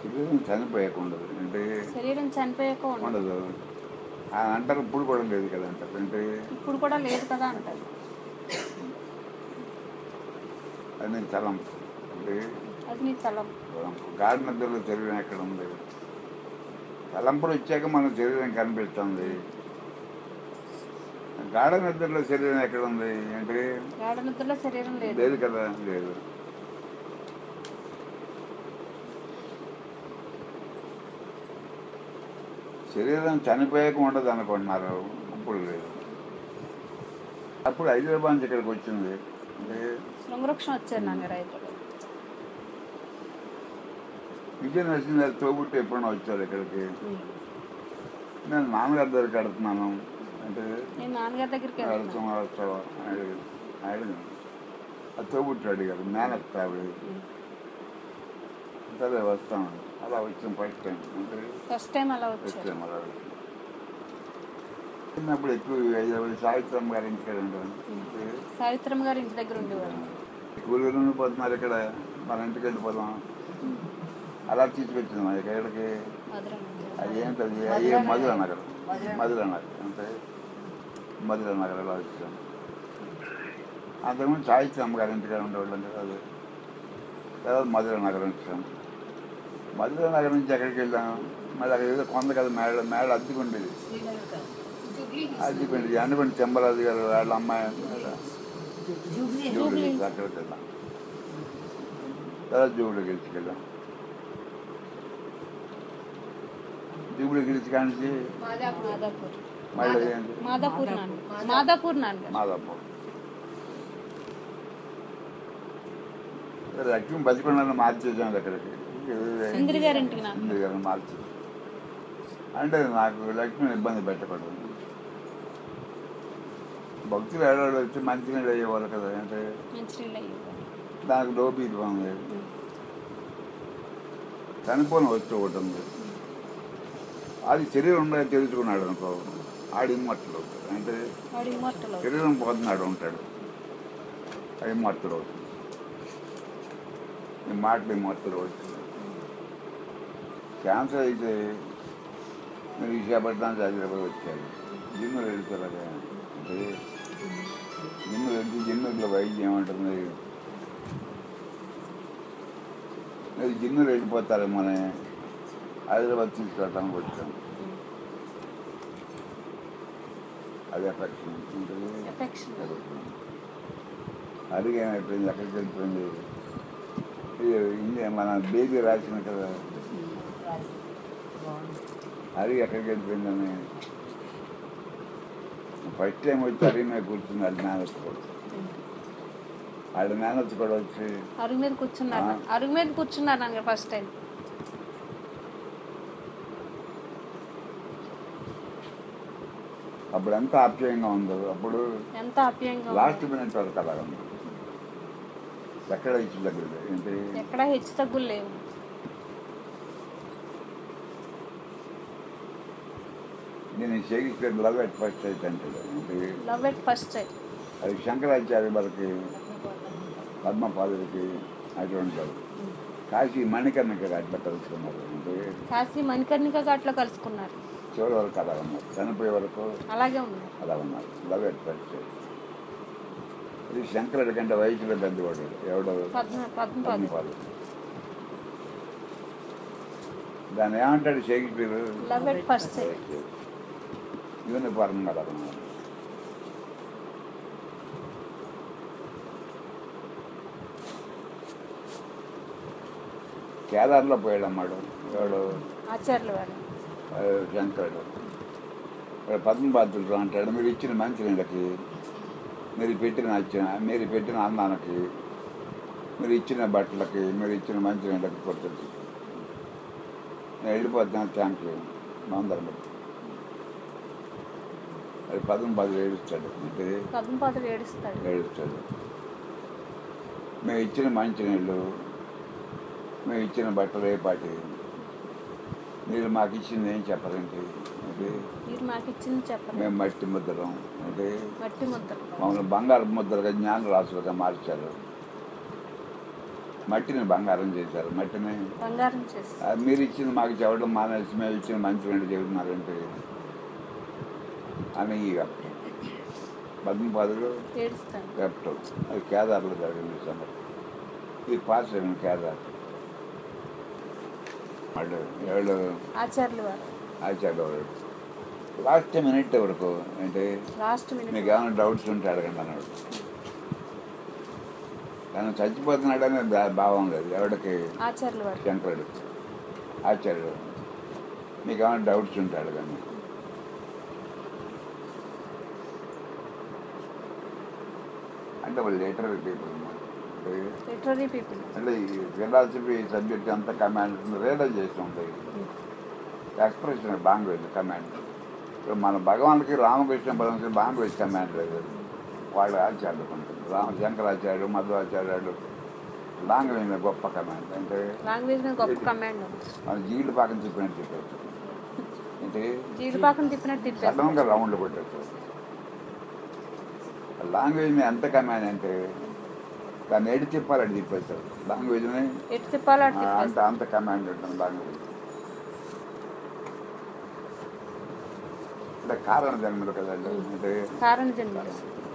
శరీరం చనిపోయాక ఉండదు అంటే శరీరం చనిపోయాక ఉండదు ఉండదు ఆ అంటారు ఇప్పుడు కూడా లేదు కదా అంటారు అంటే ఇప్పుడు కూడా లేదు కదా అంటారు అది నేను తలం అంటే అది నీ తలం తలంపు గాఢ నిద్రలో శరీరం ఎక్కడ ఉంది తలంపులు వచ్చాక మన శరీరం కనిపిస్తుంది గాఢ నిద్రలో శరీరం ఎక్కడ ఉంది అంటే గాఢ నిద్రలో శరీరం లేదు లేదు కదా లేదు శరీరం చనిపోయాక ఉండదు అనుకుంటున్నారు ఇప్పుడు లేదు అప్పుడు హైదరాబాద్ నుంచి ఇక్కడికి వచ్చింది అంటే శృంగవృక్షం వచ్చారు నాన్నగారు అయితే విజయనగరం గారు తోబుట్టు ఎప్పుడైనా వచ్చారు ఇక్కడికి నేను నాన్నగారి దగ్గరికి కడుతున్నాను అంటే నేను నాన్నగారి దగ్గరికి వెళ్తున్నాను వెళ్తాం వస్తావా అని అడిగాను అడిగాను అది తోబుట్టు అడిగారు మేనత్త ఆవిడ సరే వస్తాను అలా వచ్చాం ఫస్ట్ టైం అంటే ఫస్ట్ టైం అలా వచ్చారు వచ్చాం అలా వచ్చాం చిన్నప్పుడు ఎక్కువ హైదరాబాద్ సావిత్రమ్మ గారి ఇంటికి ఉంటాను సావిత్రమ్మ గారు ఇంటి దగ్గర ఉండేవారు కూలీలు ఉండిపోతున్నారు ఇక్కడ మన ఇంటికి వెళ్ళిపోదాం అలా తీసుకొచ్చింది మా ఇక్కడికి మధుర అది ఏంటది అయ్యే మధుర నగరం మధుర నగరం అంటే మధుర నగరంలో వచ్చాం అంతకుముందు సాహిత్య అమ్మగారి ఇంటికాడ ఉండేవాళ్ళం కదా అది తర్వాత మధుర నగరం వచ్చాం మధుర నగరం నుంచి ఎక్కడికి వెళ్ళాం మళ్ళీ అక్కడ ఏదో కొంద కదా మేడ మేడ అద్దెకుండేది అద్దెకుండేది అనుకోండి చెంబరాజు గారు వాళ్ళ అమ్మాయి జూబ్లీ అక్కడికి వెళ్ళాం తర్వాత జూబ్లీ గిల్స్కి వెళ్ళాం జూబ్లీ గిల్స్ కానించి మాదాపూర్ మళ్ళీ ఏంటి మాదాపూర్ నాన్న మాదాపూర్ నాన్నగారు మాదమ్మ లక్ష్మి బతికొండని మార్చేసాం అక్కడికి సుందరి గారి ఇంటికి నాన్న ఉంది కదా మార్చి అంటే నాకు లక్ష్మిని ఇబ్బంది పెట్టకూడదు భక్తులు ఏడాడు వచ్చి మంచినీళ్ళు అయ్యేవాళ్ళు కదా అంటే మంచినీళ్ళు అయ్యేవారు దానికి లోపీది ఉంది చనిపోయిన వస్తువు ఒకటి ఉంది అది శరీరం ఉండగా తెలుసుకున్నాడు అనుకో ఆడి మట్టలు అంటే వాడి ఇమ్మర్టలు శరీరం పోతున్నాడు ఉంటాడు అది మత్తుడు అవుతుంది ఈ మాటలు మత్తుడు అవుతుంది క్యాన్సర్ అయితే మీరు విశాఖపట్నం హైదరాబాద్ వచ్చారు జిమ్ములు వెళ్తారు కదా అంటే జిమ్ము వెళ్తే జిమ్ములో వైద్యం ఏమంటుంది మీరు జిమ్ములు వెళ్ళిపోతారు మన హైదరాబాద్ తీసుకెళ్ళడానికి వచ్చాం అది ఎఫెక్షన్ ఉంటుంది ఎఫెక్షన్ అడిగి ఏమైపోయింది ఎక్కడికి వెళ్ళిపోయింది ఇది ఇండియా మన బేబీ రాసిన కదా అడిగి ఎక్కడికి వెళ్ళిపోయిందని ఫస్ట్ టైం వచ్చి అడిగి మీద కూర్చుంది అది మేనత్ కూడా ఆడ మేనత్ కూడా వచ్చి అరుగు మీద కూర్చున్నారు అరుగు మీద కూర్చున్నారు నాన్నగారు ఫస్ట్ టైం అప్పుడు ఎంత ఆప్యాయంగా ఉందో అప్పుడు ఎంత ఆప్యాయంగా ఉంది. లాస్ట్ మినిట్ వరకు అలా ఉంది ఎక్కడ ఇచ్చి దగ్గర ఏంటి ఎక్కడ హెచ్చు తగ్గులు లేవు నేను షేక్స్పియర్ లవ్ ఎట్ ఫస్ట్ అయితే అంటాడు ఏంటి లవ్ ఎట్ ఫస్ట్ టైం అది శంకరాచార్య వారికి పద్మపాదుడికి అటువంటి వారు. కాశీ మణికర్ణకి అట్లా తెలుసుకున్నారు అంటే కాశీ మణికర్ణిక ఘాట్లో కలుసుకున్నారు చివరి వరకు అలా ఉన్నారు చనిపోయే వరకు అలాగే ఉన్నారు అలా ఉన్నారు లవ్ ఎట్ ఫస్ట్ ఇది శంకరుడి కంటే వయసులో పెద్దవాడు ఎవడో పద్మ పద్మపాదు పద్మపాదు దాన్ని ఏమంటాడు Shakespeare love at first time uniform అలా ఉన్నారు కేదార్లో పోయాడు అమ్మాడు ఎవడు ఆచార్యులు వారు ఆ, శంకరుడు ఇక్కడ పద్మపాత్రుడు అంటాడు మీరు ఇచ్చిన మంచి నీళ్ళకి మీరు పెట్టిన ఇచ్చిన మీరు పెట్టిన అన్నానికి మీరు ఇచ్చిన బట్టలకి మీరు ఇచ్చిన మంచి నీళ్ళకి కొడుతుంది నేను వెళ్ళిపోతున్నాను థ్యాంక్ యూ మందరం బట్టి అది పద్మపాదుడు ఏడుస్తాడు అంటే పద్మపాదుడు ఏడుస్తాడు ఏడుస్తాడు మేము ఇచ్చిన మంచి నీళ్ళు మేము ఇచ్చిన బట్టలు ఏ పాటి మీరు మాకు ఇచ్చింది ఏం చెప్పరండి అంటే మీరు మాకు ఇచ్చింది చెప్పండి మేము మట్టి ముద్రం అంటే మట్టి ముద్ర మమ్మల్ని బంగారు ముద్రగా జ్ఞాన రాసులుగా మార్చారు మట్టిని బంగారం చేశారు మట్టిని బంగారం చేసి ఆ, మీరు ఇచ్చింది మాకు చెప్పడం మానేసి మేము ఇచ్చిన మంచి రెండు చెబుతున్నారంటే అని ఈ పద్మపాదులు ఏడుస్తాను కెప్టల్ అది కేదార్లో జరిగింది ఈ సంగతి ఇది పాస్ అయిన కేదార్ వాళ్ళు ఎవరు ఆచార్యులు వారు ఆచార్య వాడు లాస్ట్ మినిట్ వరకు అంటే లాస్ట్ మినిట్ మీకు ఏమైనా డౌట్స్ ఉంటే అడగండి అన్నాడు తను చచ్చిపోతున్నాడని భా- భావం లేదు ఎవడికి ఆచార్యులు వారు శంకరుడు ఆచార్యుడు మీకు ఏమైనా డౌట్స్ ఉంటే అడగండి అంటే వాళ్ళు లిటరీ పీపుల్ అన్నమాట అంటే లిటరీ పీపుల్ అంటే ఈ ఫిలాసఫీ సబ్జెక్ట్ అంతా కమాండ్ రియలైజ్ చేస్తూ ఉంటాయి ఎక్స్ప్రెషన్ లాంగ్వేజ్ కమాండ్ ఇప్పుడు మన భగవాన్కి రామకృష్ణ పరమశివ లాంగ్వేజ్ కమాండ్ లేదు వాళ్ళు ఆచార్యులు ఉంటుంది రామ శంకరాచార్యుడు మధ్వాచార్యుడు లాంగ్వేజ్ మీద గొప్ప కమాండ్ అంటే లాంగ్వేజ్ మీద గొప్ప కమాండ్ ఉంది మన జీళ్ళు పాకం చెప్పినట్టు చెప్పచ్చు అంటే జీడిపాకం తిప్పినట్టు తిప్పేస్తాం సడన్గా రౌండ్ కొట్టచ్చు లాంగ్వేజ్ మీద ఎంత కమాండ్ అంటే దాన్ని ఎడి తిప్పాలి అడి తిప్పేస్తారు లాంగ్వేజ్ని ఎటు తిప్పాలో అటు అంత తిప్పేస్తాం అంత కమాండ్ ఉంటుంది లాంగ్వేజ్ అంటే కారణ జన్మలు కదండి అంటే కారణ జన్మలు